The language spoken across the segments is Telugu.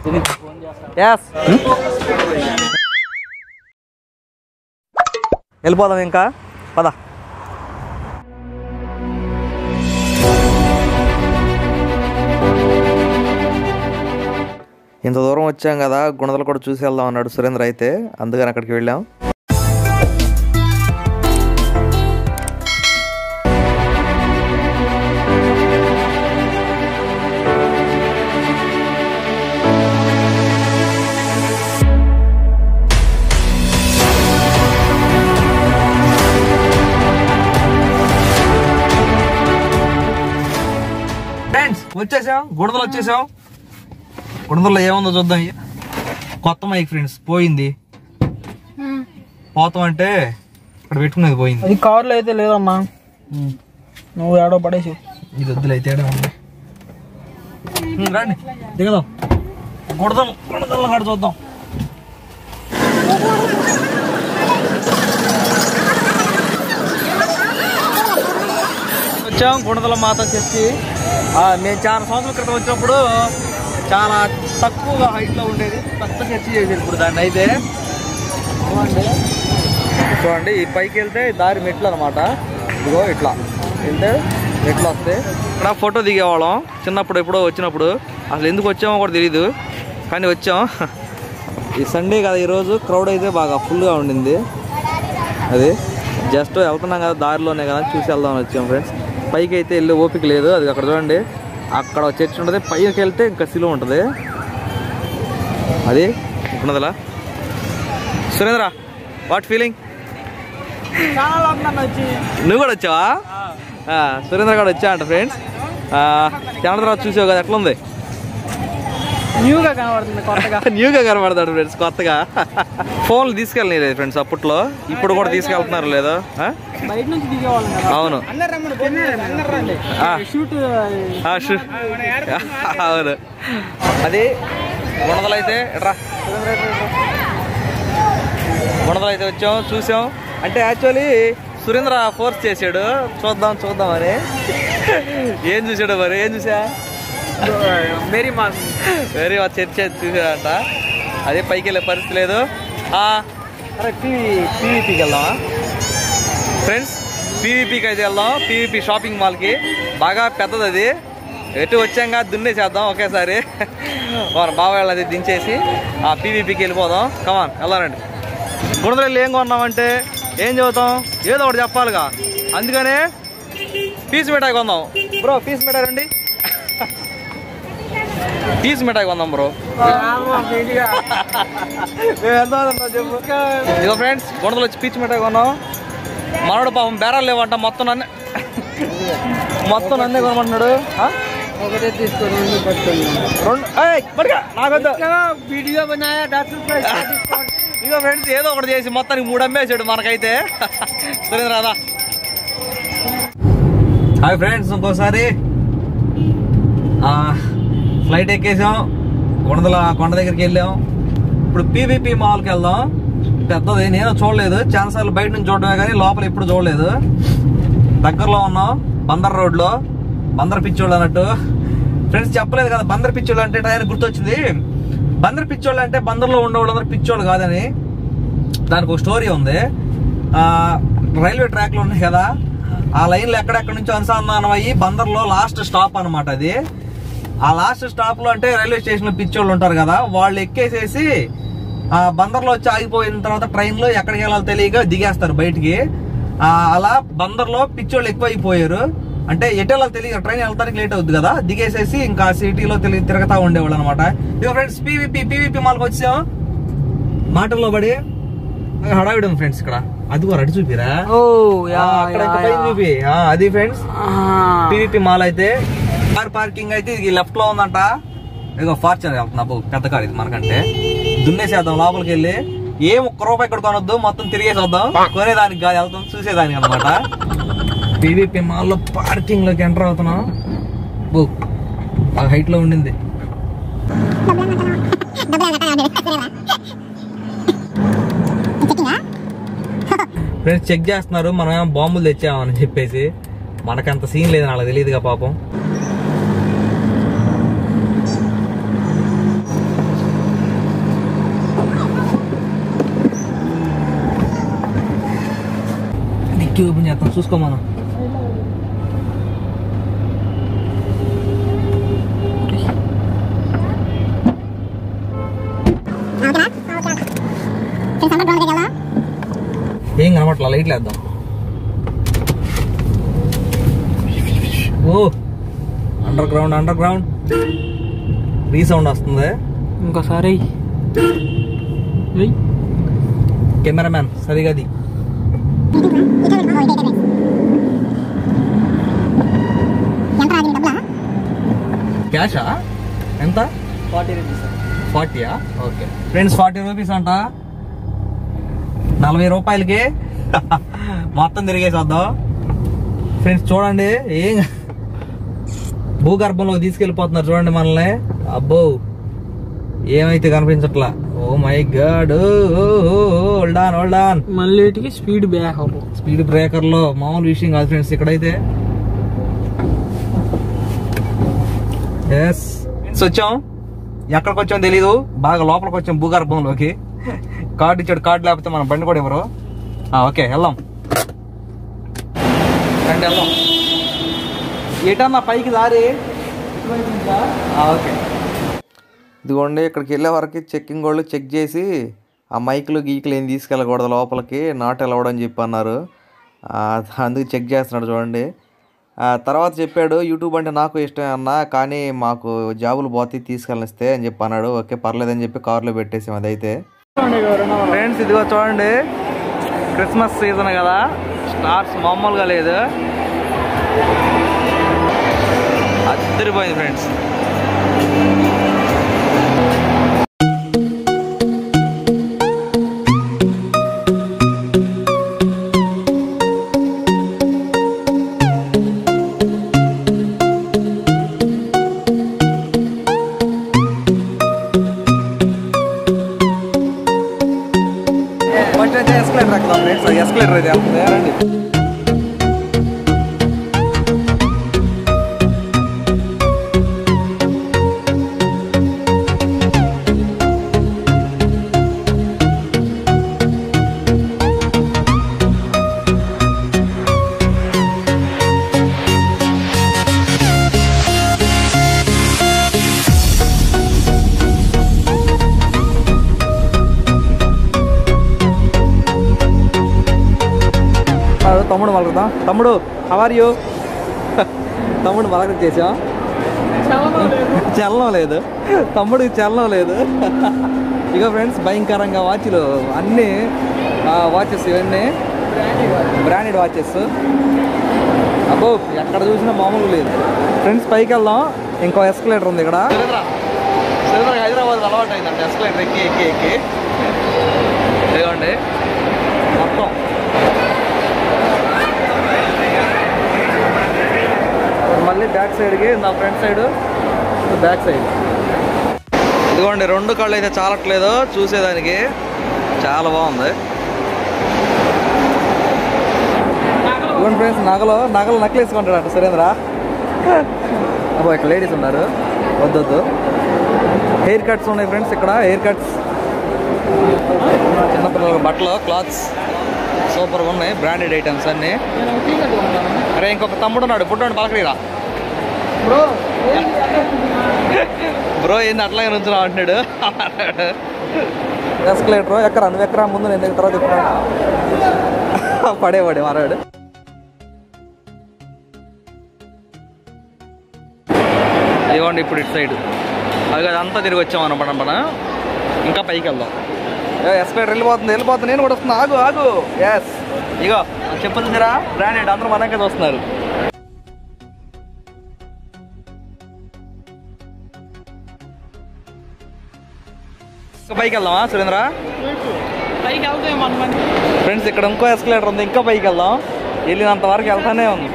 ఎస్ వెళ్ళిపోదాం ఇంకా పద ఇంత దూరం వచ్చాం కదా గుణదలు కూడా చూసి వెళ్దాం అన్నాడు సురేంద్ర అయితే అందుకని అక్కడికి వెళ్ళాం ఫ్రెండ్స్ వచ్చేసాం గుణదలు వచ్చేసాం గుణదల్లో ఏముందో చూద్దాం కొత్త మైక్ ఫ్రెండ్స్ పోయింది పోతాం అంటే ఇక్కడ పెట్టుకునేది పోయింది అది కార్లో అయితే లేదమ్మా నువ్వు ఏడో పడేసి ఇది వద్దులే అయితే ఏడా ఉంది ఉమ్, రండి దిగదాం గుడదం గుడదల్లో కాడ చూద్దాం వచ్చాం గుణదల మాత చర్చి ఆ, మేము చాలా సంవత్సరాల క్రితం వచ్చినప్పుడు చాలా తక్కువగా హైట్లో ఉండేది పెద్ద చర్చి చేసేది ఇప్పుడు దాన్ని అయితే చూడండి చూడండి ఈ పైకి వెళ్తే దారి మెట్లు అనమాట ఇదిగో ఇట్లా వెళ్తే మెట్లు వస్తాయి ఇక్కడ ఫోటో దిగేవాళ్ళం చిన్నప్పుడు ఎప్పుడో వచ్చినప్పుడు అసలు ఎందుకు వచ్చామో కూడా తెలియదు కానీ వచ్చాం ఈ సండే కదా ఈరోజు క్రౌడ్ అయితే బాగా ఫుల్గా ఉండింది అది జస్ట్ వెళ్తున్నాం కదా దారిలోనే కదా చూసి వెళ్దామని వచ్చాం ఫ్రెండ్స్ పైకి అయితే వెళ్ళి ఓపిక లేదు అది అక్కడ చూడండి అక్కడ చర్చ్ ఉంటుంది పైకి వెళ్తే ఇంకా సిలువ ఉంటుంది అది ఉన్నదిలా సురేంద్ర వాట్ ఫీలింగ్ చాలా నన్ను వచ్చి నువ్వు కూడా వచ్చావా ఆ, సురేంద్ర కూడా వచ్చా అంట ఫ్రెండ్స్ చాలా తర్వాత చూసావు కదా ఎట్లా ఉంది న్యూగా కనబడుతుంది కొత్తగా న్యూగా కనబడతాడు ఫ్రెండ్స్ కొత్తగా ఫోన్లు తీసుకెళ్ళలేదు ఫ్రెండ్స్ అప్పట్లో ఇప్పుడు కూడా తీసుకెళ్తున్నారు లేదో ఆ? బయట నుంచి దిగేవాళ్ళం కదా అవును ఆ. షూట్ ఆ, షూ. అవును అది గుణదలైతే ఎట్రా గుణదలైతే వచ్చాం చూసాం అంటే యాక్చువల్లీ సురేంద్ర ఫోర్స్ చేశాడు చూద్దాం చూద్దాం అని ఏం చూసాడు మరి ఏం చూసా వెరీ మా వేరే చర్చ చూసాడంట అదే పైకి వెళ్ళే పరిస్థితి లేదు ఆ, అరే పీవీ పీవీపీకి వెళ్దామా ఫ్రెండ్స్ పీవీపీకి అయితే వెళ్దాం పీవీపీ షాపింగ్ మాల్కి బాగా పెద్దది అది ఎటు వచ్చాక దున్నేసేద్దాం ఒకేసారి మన బాబాయ్ అది దించేసి ఆ పీవీపీకి వెళ్ళిపోదాం కమాన్ వెళ్ళాలండి గుణదలు ఏం కొన్నామంటే ఏం చదువుతాం ఏదో ఒకటి చెప్పాలిగా అందుకనే పీస్ మిఠాయి కొందాం బ్రో పీస్ మిఠాయి రండి పీస్ మిఠాయి కొందాం బ్రో మేము ఎంత మంది ఉన్నాం చెప్పు ఇదిగో ఫ్రెండ్స్ గుణదలు వచ్చి పీచ్ మిఠాయి కొన్నాం మనోడు పాపం బేరాలు లేవంట మొత్తం నన్నే మొత్తం నన్నే కొనమంటున్నాడు ఆ? ఒకటే తీసుకొని పట్టుకొని రెండు ఏయ్, పట్టుకో, నాకొద్దు వీడియో బనాయా దస్ రూపాయలు ఇదిగో ఫ్రెండ్స్ ఏదో ఒకటి చేసి మొత్తానికి మూడు అమ్మేసాడు మనకైతే సురేంద్ర రాదా హాయ్ ఫ్రెండ్స్ ఇంకోసారి ఆ, ఫ్లైట్ ఎక్కేసాం కొండల కొండ దగ్గరికి వెళ్ళాం ఇప్పుడు పీవీపీ మాల్కి వెళ్దాం పెద్దది నేను చూడలేదు చాలా సార్లు బయట నుంచి చూడడమే కానీ లోపల ఎప్పుడు చూడలేదు దగ్గరలో ఉన్నాం బందర్ రోడ్లో బందర్ పిచ్చోళ్ళు అన్నట్టు ఫ్రెండ్స్ చెప్పలేదు కదా బందర్ పిచ్చోళ్ళు అంటే ఆయన గుర్తొచ్చింది బందర్ పిచ్చోళ్ళు అంటే బందర్లో ఉండేవాళ్ళందరూ పిచ్చోళ్ళు కాదని దానికి ఒక స్టోరీ ఉంది ఆ రైల్వే ట్రాక్లు ఉన్నాయి కదా ఆ లైన్లు ఎక్కడెక్కడ నుంచో అనుసంధానం అయ్యి బందర్లో లాస్ట్ స్టాప్ అన్నమాట అది ఆ లాస్ట్ స్టాప్ లో అంటే రైల్వే స్టేషన్ లో పిచ్చోళ్ళు ఉంటారు కదా వాళ్ళు ఎక్కేసేసి ఆ బందర్లో వచ్చి ఆగిపోయిన తర్వాత ట్రైన్ లో ఎక్కడికి వెళ్ళాలో తెలియక దిగేస్తారు బయటికి ఆ అలా బందర్లో పిచ్చోళ్ళు ఎక్కువ అయిపోయారు అంటే ఎటు వెళ్ళాలో తెలియక ట్రైన్ వెళ్తానికి లేట్ అవుద్ది కదా దిగేసేసి ఇంకా సిటీలో తిరిగి తిరుగుతా ఉండేవాళ్ళు అనమాట ఇక ఫ్రెండ్స్ పీవీపీ పీవీపీ మాల్కి వచ్చాం మాటల్లో పడి హడావిడి ఉంది ఫ్రెండ్స్ ఇక్కడ అది కూడా అటు చూపిరా ఓ ఆ, అక్కడ ఇంకా పైన చూపి ఆ, అది ఫ్రెండ్స్ పీవీపీ మాల్ అయితే కార్ పార్కింగ్ అయితే ఇది లెఫ్ట్ లో ఉందంట ఇదిగో ఫార్చునర్ వెళ్తున్నా అబ్బో, పెద్ద కార్ ఇది మనకంటే దున్నేసేద్దాం లోపలికి వెళ్ళి ఏం ఒక్క రూపాయి ఇక్కడ కొనొద్దు మొత్తం తిరిగేసి వద్దాం కొనేదానికి కాదు వెళ్తాం చూసేదానికి అనమాట పీవీపీ మాల్ లో పార్కింగ్ లోకి ఎంటర్ అవుతున్నాం బో బాగా హైట్ లో ఉండింది ఫ్రెండ్స్ చెక్ చేస్తున్నారు మనం ఏమో బాంబులు తెచ్చామని చెప్పేసి మనకంత సీన్ లేదని వాళ్ళకి తెలియదుగా పాపం డిక్కీ ఓపెన్ చేస్తాం చూసుకో మనం ఏం కనబట్లా లైట్లు వేద్దాం ఓ under ground under ground resound వస్తుంది ఇంకోసారి వెయ్యి. కెమెరామ్యాన్ సరిగా అది క్యాషా ఎంత ఫార్టీయా ఓకే ఫ్రెండ్స్ ఫార్టీ రూపీస్ అంట నలభై రూపాయలకి మొత్తం తిరిగేసేద్దాం ఫ్రెండ్స్ చూడండి ఏం భూగర్భంలోకి తీసుకెళ్ళిపోతున్నారు చూడండి మనల్ని అబ్బో ఏమైతే కనిపించట్లా oh my god hold on hold on మళ్ళీ వీటికి స్పీడ్ బ్యాక్ అవ్వు స్పీడ్ బ్రేకర్ లో మామూలు విషయం కాదు ఫ్రెండ్స్ ఇక్కడైతే ఎస్ ఫ్రెండ్స్ వచ్చాం ఎక్కడికి వచ్చాం తెలీదు బాగా లోపలికి వచ్చాం భూగర్భంలోకి కార్డు ఇచ్చాడు కార్డు లేకపోతే మనం బండి కూడా ఇవ్వరు ఆ, ఓకే వెళ్దాం రండి వెళ్దాం ఏటన్నా పైకి దారి ఆ, ఓకే ఇదిగోండి ఇక్కడికి వెళ్ళే వరకు చెక్కింగ్ వాళ్ళు చెక్ చేసి ఆ మైకులు గీకులు ఏం తీసుకెళ్ళకూడదు లోపలికి నాట్ అలౌడ్ అని చెప్పి అన్నారు ఆ, అందుకు చెక్ చేస్తున్నాడు చూడండి ఆ, తర్వాత చెప్పాడు యూట్యూబ్ అంటే నాకు ఇష్టమే అన్న కానీ మాకు జాబులు పోతే తీసుకెళ్ళనిస్తే అని చెప్పి అన్నాడు ఓకే పర్లేదని చెప్పి కార్లో పెట్టేసాం అదైతే ఫ్రెండ్స్ ఇదిగో చూడండి క్రిస్మస్ సీజన్ కదా స్టార్స్ మామూలుగా లేదు అద్దరిపోయింది ఫ్రెండ్స్ కొంచెం ఎస్కలేటర్ ఎక్కుదాం ఫ్రెండ్స్ ఎస్కలేటర్ అయితే వెళ్తుంది రండి అదో తమ్ముడు పలుకుదాం తమ్ముడు హవర్ యూ తమ్ముడు పలకరి చేసా చలనం లేదు తమ్ముడికి చలనం లేదు ఇక ఫ్రెండ్స్ భయంకరంగా వాచ్లు అన్నీ వాచెస్ ఇవన్నీ బ్రాండెడ్ వాచెస్ అబ్బో ఎక్కడ చూసినా మామూలు లేదు ఫ్రెండ్స్ పైకి వెళ్దాం ఇంకో ఎస్కలేటర్ ఉంది ఇక్కడ హైదరాబాద్ అలవాటు అయిందండి ఎస్కలేటర్ ఎక్కి ఎక్కి ఎక్కి ఇదిగోండి మొత్తం మళ్ళీ బ్యాక్ సైడ్కి నా ఫ్రంట్ సైడ్ బ్యాక్ సైడ్ ఇదిగోండి రెండు కళ్ళు అయితే చాలట్లేదు చూసేదానికి చాలా బాగుంది ఇదిగోండి ఫ్రెండ్స్ నగలు నగలు నక్లేసుకుంటాడు అంట సురేంద్ర అబ్బో ఇక్కడ లేడీస్ ఉన్నారు వద్దొద్దు హెయిర్ కట్స్ ఉన్నాయి ఫ్రెండ్స్ ఇక్కడ హెయిర్ కట్స్ చిన్నపిల్లల బట్టలు క్లాత్స్ సూపర్గా ఉన్నాయి బ్రాండెడ్ ఐటమ్స్ అన్నీ అరే ఇంకొక తమ్ముడు ఉన్నాడు పుట్టాడు పలకరీరా బ్రో బ్రో ఏంది అట్లాగే నుంచున్నావు అంటున్నాడు ఎస్కలేటర్ ఎక్కరా నువ్వు ఎక్కరా ముందు నేను దగ్గర తర్వాత ఎక్కురా పడేవాడే మరాడు ఇదిగోండి ఇప్పుడు ఇటు సైడ్ అది అదంతా తిరిగి వచ్చాం అనమాట మనం ఇంకా పైకి వెళ్దాం ఎస్కలేటర్ వెళ్ళిపోతుంది వెళ్ళిపోతుంది నేను కూడా వస్తున్నా ఆగు ఆగు ఎస్ ఇగో చెప్పులు తీరా బ్రాండెడ్ అందరూ మనకే చూస్తున్నారు ఇంకా పైకి వెళ్దామా సురేంద్ర పైకి వెళ్తే మన మంది ఫ్రెండ్స్ ఇక్కడ ఇంకో ఎస్కలేటర్ ఉంది ఇంకా పైకి వెళ్దాం వెళ్ళినంత వరకు వెళ్తానే ఉంది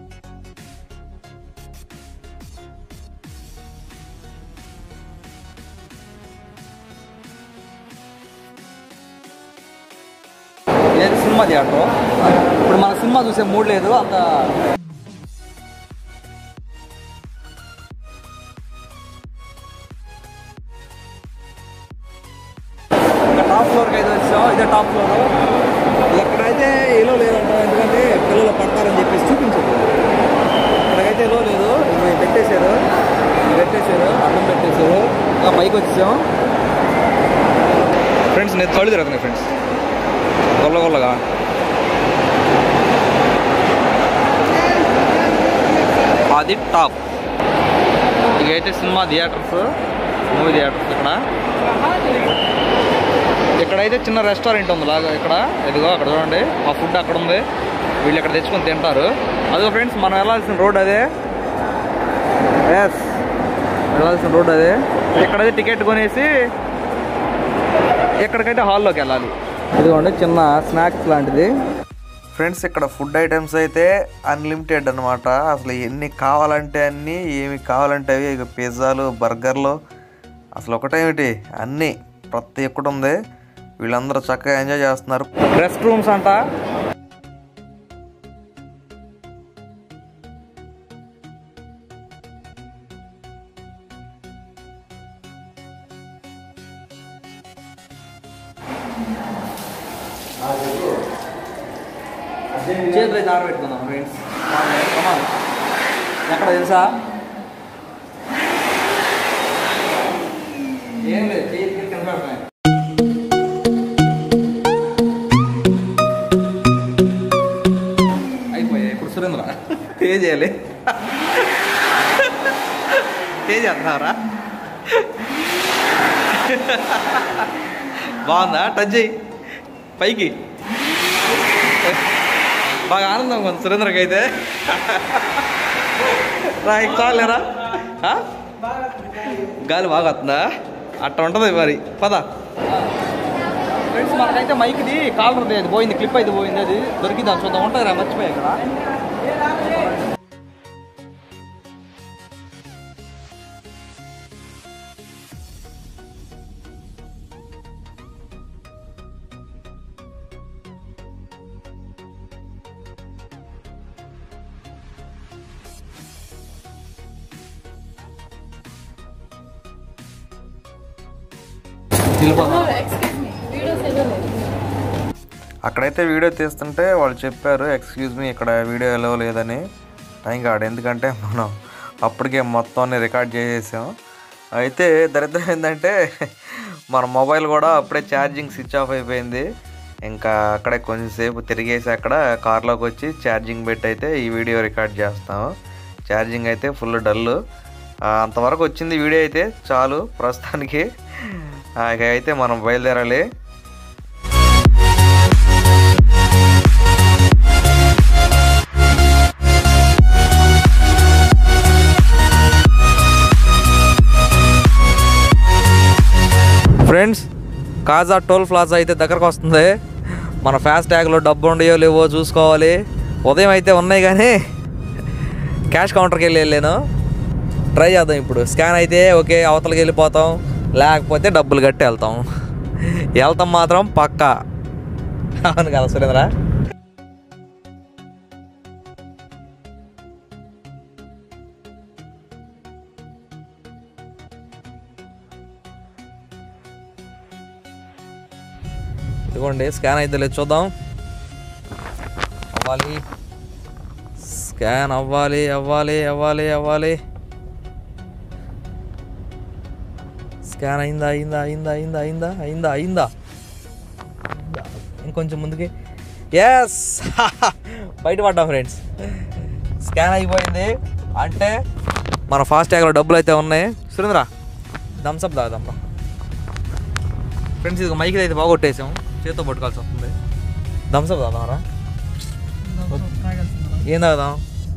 ఏది సినిమా థియేటర్ ఇప్పుడు మన సినిమా చూసే మూడ్ లేదు అంత ఇంకా టాప్ ఫ్లోర్కి అయితే వచ్చాం ఇదే టాప్ ఫ్లోర్ ఇక్కడైతే ఇక్కడైతే ఎలో లేదంట ఎందుకంటే పిల్లలు పడతారని చెప్పేసి చూపించదు ఇక్కడికైతే ఎలో లేదు ఇవి పెట్టేశారు ఇవి పెట్టేశారు అన్నం పెట్టేశారు ఇంకా పైకి వచ్చాం ఫ్రెండ్స్ నేను కళ్ళు తిరుగుతున్నాయి ఫ్రెండ్స్ గొల్ల గొల్లగా అది టాప్ ఇకైతే సినిమా థియేటర్స్ మూవీ థియేటర్స్ ఇక్కడ ఇక్కడైతే చిన్న రెస్టారెంట్ ఉంది లాగా ఇక్కడ ఇదిగో అక్కడ చూడండి ఆ ఫుడ్ అక్కడ ఉంది వీళ్ళు ఇక్కడ తెచ్చుకొని తింటారు అదిగో ఫ్రెండ్స్ మనం వెళ్ళాల్సిన రోడ్ అదే ఎస్ వెళ్ళాల్సిన రోడ్ అదే ఇక్కడైతే టికెట్ కొనేసి ఎక్కడికైతే హాల్లోకి వెళ్ళాలి ఇదిగోండి చిన్న స్నాక్స్ లాంటిది ఫ్రెండ్స్ ఇక్కడ ఫుడ్ ఐటమ్స్ అయితే అన్లిమిటెడ్ అనమాట అసలు ఎన్ని కావాలంటే అన్ని ఏమి కావాలంటే అవి ఇక పిజ్జాలు బర్గర్లు అసలు ఒకటేమిటి అన్నీ ప్రతి ఒక్కటి ఉంది వీళ్ళందరూ చక్కగా ఎంజాయ్ చేస్తున్నారు రెస్ట్ రూమ్స్ అంట చేతులు అయితే ఆరబెట్టుకుందాం ఫ్రెండ్స్ ఎక్కడ తెలుసా ఏం లేదు చేతికి కింద పెడతాయి అయిపోయాయి ఇప్పుడు సురేంద్ర పే చేయాలి పే చేస్తున్నారా బాగుందా టచ్ చేయి పైకి బాగా ఆనందంగా ఉంది సురేంద్రకి అయితే రా ఇక చాలేరా ఆ? గాలి బాగా వస్తుందా అట్ట ఉంటుంది మరి పద ఫ్రెండ్స్ మనకైతే మైక్ది కాలర్ అది పోయింది క్లిప్ అయితే పోయింది అది దొరికింది అని చూద్దాం ఉంటుంది రా మర్చిపోయా ఇక్కడ వెళ్ళిపోతాం అక్కడైతే వీడియో తీస్తుంటే వాళ్ళు చెప్పారు ఎక్స్క్యూజ్ మీ ఇక్కడ వీడియో ఎలా లేదని టైం కాదు ఎందుకంటే మనం అప్పటికే మొత్తాన్ని రికార్డ్ చేసేసాం అయితే దరిద్రం ఏంటంటే మన మొబైల్ కూడా అప్పుడే ఛార్జింగ్ స్విచ్ ఆఫ్ అయిపోయింది ఇంకా అక్కడే కొంచెంసేపు తిరిగేసి అక్కడ కార్లోకి వచ్చి ఛార్జింగ్ పెట్టి అయితే ఈ వీడియో రికార్డ్ చేస్తాం ఛార్జింగ్ అయితే ఫుల్ డల్ అంతవరకు వచ్చింది వీడియో అయితే చాలు ప్రస్తుతానికి ఆ, ఇక అయితే మనం బయలుదేరాలి ఫ్రెండ్స్ కాజా టోల్ ప్లాజా అయితే దగ్గరకు వస్తుంది మన ఫాస్ట్ ట్యాగ్లో డబ్బు ఉండయో లేవో చూసుకోవాలి ఉదయం అయితే ఉన్నాయి కానీ క్యాష్ కౌంటర్కి వెళ్ళి వెళ్ళాను ట్రై చేద్దాం ఇప్పుడు స్కాన్ అయితే ఓకే అవతలకి వెళ్ళిపోతాం లేకపోతే డబ్బులు కట్టి వెళ్తాం వెళ్తాం మాత్రం పక్కా అవును కదా సురేంద్ర ఇదిగోండి స్కాన్ అయితే లేదు చూద్దాం అవ్వాలి స్కాన్ అవ్వాలి అవ్వాలి అవ్వాలి అవ్వాలి స్కాన్ అయిందా అయిందా అయిందా అయిందా అయిందా అయిందా అయిందా ఇంకొంచెం ముందుకి ఎస్ బయటపడ్డాం ఫ్రెండ్స్ స్కాన్ అయిపోయింది అంటే మన ఫాస్ట్ ట్యాగ్లో డబ్బులు అయితే ఉన్నాయి సురేంద్ర థమ్స్అప్ తాగుదాం ఫ్రెండ్స్ ఇది మైకి అయితే బాగొట్టేసాం చేతితో పట్టుకోవాల్సి వస్తుంది థమ్స్అప్ తాగుదామరా ఏం తాగుదాం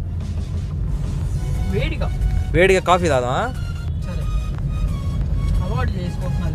వేడిగా వేడిగా కాఫీ తాగుదామా సరే అవార్డు చేసుకుంటున్నాను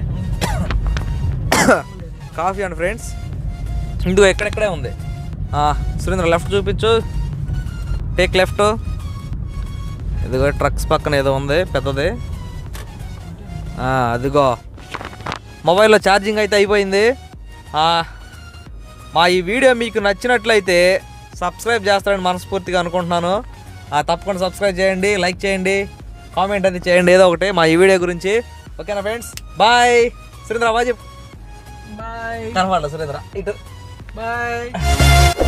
కాఫీ అండ్ ఫ్రెండ్స్ ఇందులో ఎక్కడెక్కడే ఉంది ఆ, సురేంద్ర లెఫ్ట్ చూపించు టేక్ లెఫ్ట్ ఇదిగో ట్రక్స్ పక్కన ఏదో ఉంది పెద్దది ఆ, అదిగో మొబైల్లో ఛార్జింగ్ అయితే అయిపోయింది ఆ, మా ఈ వీడియో మీకు నచ్చినట్లయితే సబ్స్క్రైబ్ చేస్తారని మనస్ఫూర్తిగా అనుకుంటున్నాను ఆ, తప్పకుండా సబ్స్క్రైబ్ చేయండి లైక్ చేయండి కామెంట్ అది చేయండి ఏదో ఒకటి మా ఈ వీడియో గురించి ఓకేనా ఫ్రెండ్స్ బాయ్ సురేంద్ర బాయ్ చెప్పు బాయ్ కనపడలే సురేంద్ర ఇటు బాయ్